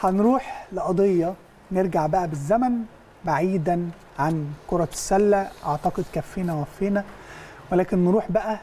هنروح لقضيه نرجع بقى بالزمن بعيدا عن كره السله اعتقد كفينا وفينا ولكن نروح بقى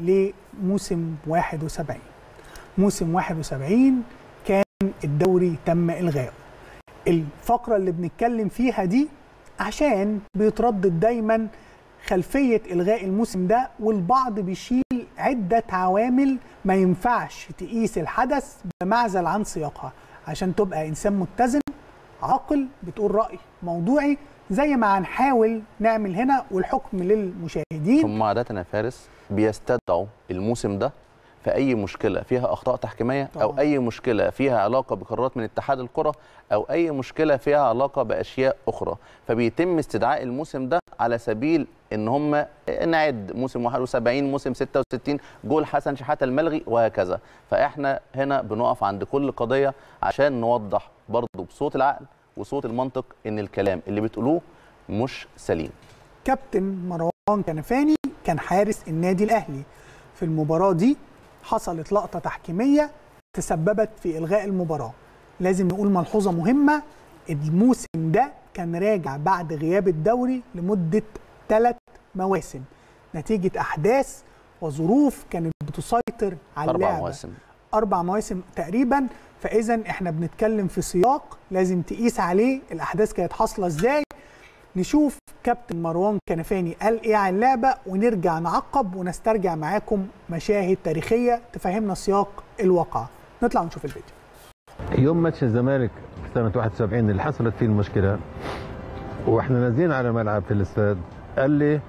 لموسم 71 موسم 71 كان الدوري تم الغائه الفقره اللي بنتكلم فيها دي عشان بيتردد دايما خلفيه الغاء الموسم ده والبعض بيشيل عده عوامل ما ينفعش تقيس الحدث بمعزل عن سياقها عشان تبقى انسان متزن عاقل بتقول راي موضوعي زي ما هنحاول نعمل هنا والحكم للمشاهدين هم عادة يا فارس بيستدعوا الموسم ده في أي مشكلة فيها أخطاء تحكيمية أو طبعاً. أي مشكلة فيها علاقة بقرارات من اتحاد الكرة أو أي مشكلة فيها علاقة بأشياء أخرى فبيتم استدعاء الموسم ده على سبيل إن هم نعد موسم 71 موسم 66 جول حسن شحاتة الملغي وهكذا فإحنا هنا بنقف عند كل قضية عشان نوضح برضه بصوت العقل وصوت المنطق إن الكلام اللي بتقولوه مش سليم كابتن مروان كنفاني كان حارس النادي الاهلي في المباراه دي حصلت لقطه تحكيميه تسببت في الغاء المباراه لازم نقول ملحوظه مهمه الموسم ده كان راجع بعد غياب الدوري لمده ثلاث مواسم نتيجه احداث وظروف كانت بتسيطر على أربع اللعبه مواسم اربع مواسم تقريبا فاذا احنا بنتكلم في سياق لازم تقيس عليه الاحداث كانت حاصله ازاي نشوف كابتن مروان كنفاني قال ايه عن اللعبه ونرجع نعقب ونسترجع معاكم مشاهد تاريخيه تفهمنا سياق الواقعه نطلع ونشوف الفيديو يوم ماتش الزمالك في سنة 71 اللي حصلت فيه المشكلة واحنا نازلين على ملعب في الاستاد قال لي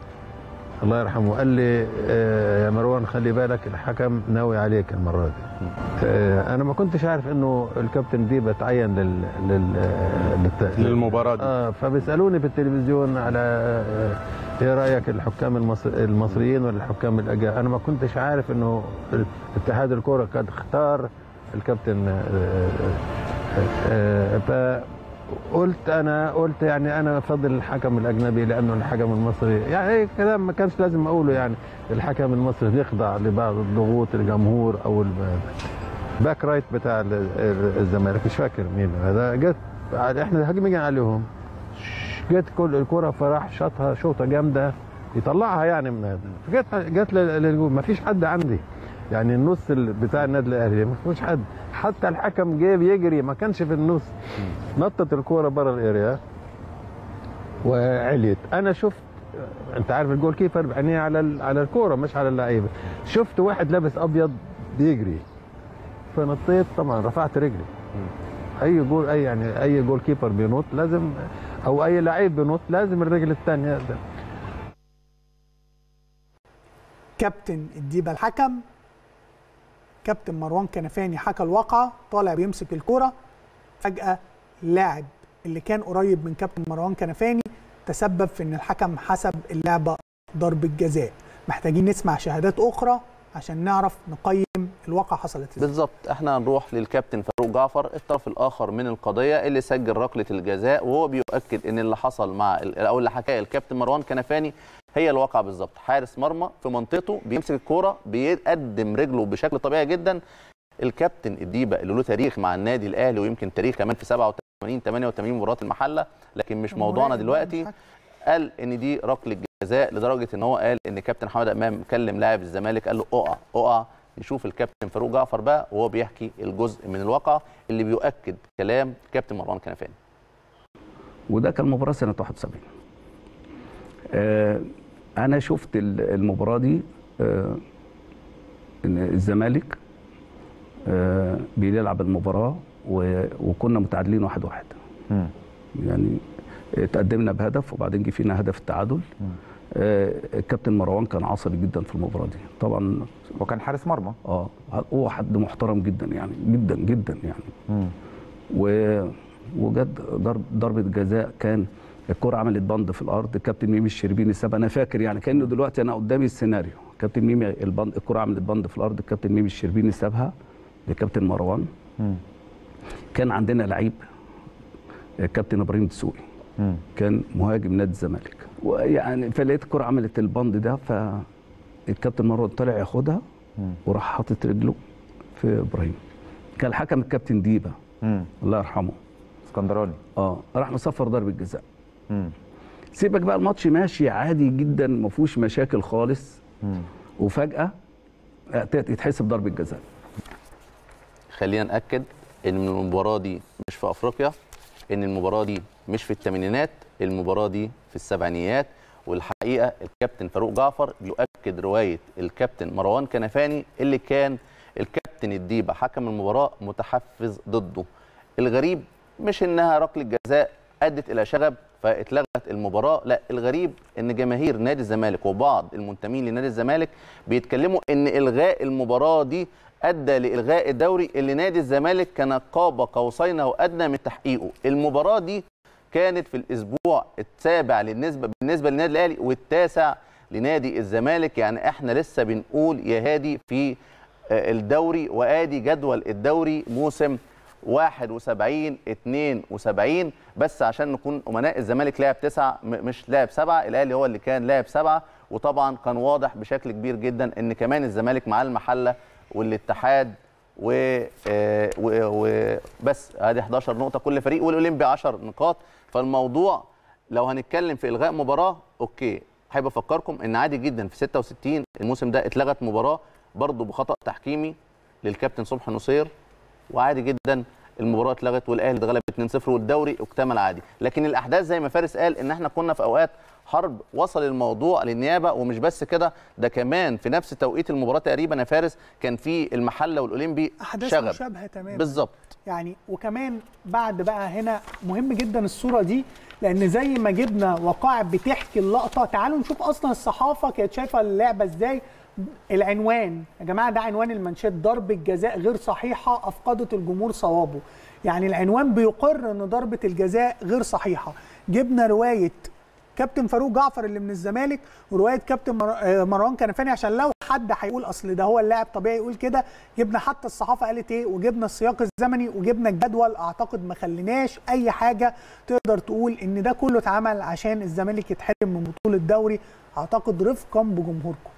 الله يرحمه قال لي آه، يا مروان خلي بالك الحكم ناوي عليك المرة دي آه، انا ما كنتش عارف انه الكابتن دي بتعين لل, لل... للت... للمباراة دي. اه فبيسالوني في التلفزيون على آه، ايه رايك الحكام المصر... المصريين ولا الحكام الاجانب انا ما كنتش عارف انه اتحاد الكره قد اختار الكابتن آه، آه، آه، فقلت انا قلت يعني انا افضل الحكم الاجنبي لانه الحكم المصري يعني اي كلام ما كانش لازم اقوله يعني الحكم المصري بيخضع لبعض ضغوط الجمهور او الب- باك رايت بتاع ال- ال- الزمالك مش فاكر مين هذا جت احنا هاجمين عليهم جت كل الكره فراح شاطها شوطه جامده يطلعها يعني من هذا جت جت لل- للجول ما فيش حد عندي يعني النص ال- بتاع النادي الاهلي ما فيش حد حتى الحكم جه بيجري ما كانش في النص نطت الكوره بره الاريا وعليت انا شفت انت عارف الجول كيبر بعينيه على ال- على الكوره مش على اللعيبه شفت واحد لابس ابيض بيجري فنطيت طبعا رفعت رجلي اي جول اي يعني اي جول كيبر بينط لازم او اي لعيب بينط لازم الرجل الثانيه ده كابتن الديبه الحكم كابتن مروان كنفاني حكى الواقعه طالع بيمسك الكرة فجاه اللاعب اللي كان قريب من كابتن مروان كنفاني تسبب في ان الحكم حسب اللعبه ضربه جزاء محتاجين نسمع شهادات اخرى عشان نعرف نقيم الواقعه حصلت ازاي بالظبط احنا هنروح للكابتن فاروق جعفر الطرف الاخر من القضيه اللي سجل ركله الجزاء وهو بيؤكد ان اللي حصل مع او اللي حكاه الكابتن مروان كنفاني هي الواقعه بالظبط حارس مرمى في منطقته بيمسك الكوره بيقدم رجله بشكل طبيعي جدا الكابتن الديبه اللي له تاريخ مع النادي الاهلي ويمكن تاريخ كمان في 87 88 مباراه المحله لكن مش موضوعنا دلوقتي قال ان دي ركله جزاء لدرجه ان هو قال ان كابتن حماد امام كلم لاعب الزمالك قال له اقع اقع نشوف الكابتن فاروق جعفر بقى وهو بيحكي الجزء من الواقعه اللي بيؤكد كلام كابتن مروان كنفاني وده كان مباراه سنه 71 آه انا شفت ال- المباراه دي آه ان الزمالك آه بيلعب المباراه و- وكنا متعادلين واحد واحد يعني تقدمنا بهدف وبعدين جه فينا هدف التعادل آه الكابتن مروان كان عصبي جدا في المباراه دي طبعا وكان حارس مرمى اه هو حد محترم جدا يعني جدا جدا يعني و وجت ضرب ضربه جزاء كان الكره عملت بند في الارض الكابتن ميمي الشربيني ساب انا فاكر يعني كانه دلوقتي انا قدامي السيناريو كابتن ميمي البند الكره عملت بند في الارض الكابتن ميمي الشربيني سابها لكابتن مروان كان عندنا لعيب الكابتن ابراهيم دسوقي كان مهاجم نادي الزمالك ويعني فلقيت الكره عملت البند ده فالكابتن مروان طلع ياخدها وراح حاطط رجله في ابراهيم كان الحكم الكابتن ديبه امم الله يرحمه اسكندراني اه راح مصفر ضربه جزاء امم سيبك بقى الماتش ماشي عادي جدا ما فيهوش مشاكل خالص وفجاه يتحسب ضربه جزاء خلينا ناكد ان المباراه دي مش في افريقيا ان المباراه دي مش في الثمانينات المباراه دي في السبعينيات والحقيقه الكابتن فاروق جعفر بيؤكد روايه الكابتن مروان كنفاني اللي كان الكابتن الديبه حكم المباراه متحفز ضده الغريب مش انها ركله جزاء ادت الى شغب فاتلغت المباراه لا الغريب ان جماهير نادي الزمالك وبعض المنتمين لنادي الزمالك بيتكلموا ان الغاء المباراه دي ادى لالغاء الدوري اللي نادي الزمالك كان قاب قوسين او ادنى من تحقيقه المباراه دي كانت في الاسبوع السابع بالنسبه بالنسبه للنادي الاهلي والتاسع لنادي الزمالك يعني احنا لسه بنقول يا هادي في آه، الدوري وادي جدول الدوري موسم 71 72 بس عشان نكون امناء الزمالك لعب تسعه م- مش لاعب سبعه الاهلي هو اللي كان لاعب سبعه وطبعا كان واضح بشكل كبير جدا ان كمان الزمالك معاه المحله والاتحاد و آه، و- وبس ادي 11 نقطه كل فريق والاولمبي 10 نقاط فالموضوع لو هنتكلم في الغاء مباراه اوكي حابب افكركم ان عادي جدا في 66 الموسم ده اتلغت مباراه برضه بخطا تحكيمي للكابتن صبحي نصير وعادي جدا المباراه اتلغت والاهلي اتغلب 2-0 والدوري اكتمل عادي لكن الاحداث زي ما فارس قال ان احنا كنا في اوقات حرب وصل الموضوع للنيابه ومش بس كده ده كمان في نفس توقيت المباراه تقريبا يا فارس كان في المحله والاولمبي احداث شغب مشابهه تماما بالظبط يعني وكمان بعد بقى هنا مهم جدا الصوره دي لان زي ما جبنا وقائع بتحكي اللقطه تعالوا نشوف اصلا الصحافه كانت شايفه اللعبه ازاي العنوان يا جماعه ده عنوان المنشات ضربه جزاء غير صحيحه افقدت الجمهور صوابه يعني العنوان بيقر ان ضربه الجزاء غير صحيحه جبنا روايه كابتن فاروق جعفر اللي من الزمالك وروايه كابتن مر- آه مروان كنفاني عشان لو حد هيقول اصل ده هو اللاعب طبيعي يقول كده جبنا حتى الصحافه قالت ايه وجبنا السياق الزمني وجبنا الجدول اعتقد ما خليناش اي حاجه تقدر تقول ان ده كله اتعمل عشان الزمالك يتحرم من بطوله الدوري اعتقد رفقا بجمهوركم